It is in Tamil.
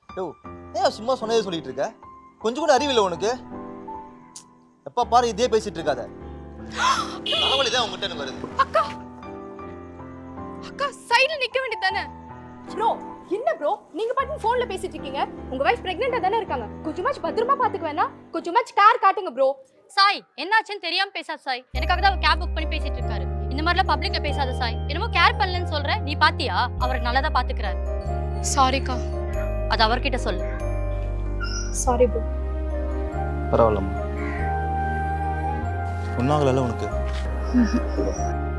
யோ ஏன் சும்மா சொன்னதே சொல்லிட்டு இருக்க கொஞ்சம் கூட அறிவில்லை உனக்கு எப்ப பாரு இதே பேசிட்டு இருக்காத தலைவலி தான் உங்ககிட்ட எனக்கு வருது அக்கா அக்கா சைடுல நிக்க வேண்டியதானே ப்ரோ என்ன ப்ரோ நீங்க பாட்டு போன்ல பேசிட்டு இருக்கீங்க உங்க வைஃப் பிரெக்னெண்டா தானே இருக்காங்க கொஞ்சமாச்சு பத்திரமா பாத்துக்க வேணா கொஞ்சமாச்சு கேர் காட்டுங்க ப்ரோ சாய் என்னாச்சுன்னு தெரியாம பேசாத சாய் எனக்காக தான் கேப் புக் பண்ணி பேசிட்டு இருக்காரு இந்த மாதிரிலாம் பப்ளிக்ல பேசாத சாய் என்னமோ கேர் பண்ணலன்னு சொல்ற நீ பாத்தியா அவர் நல்லதா பாத்துக்கிறாரு சாரிக்கா அது அவர்கிட்ட சொல்லு சாரி ப்ரோ பரவாயில்லம்மா ஒன்றாகல உனக்கு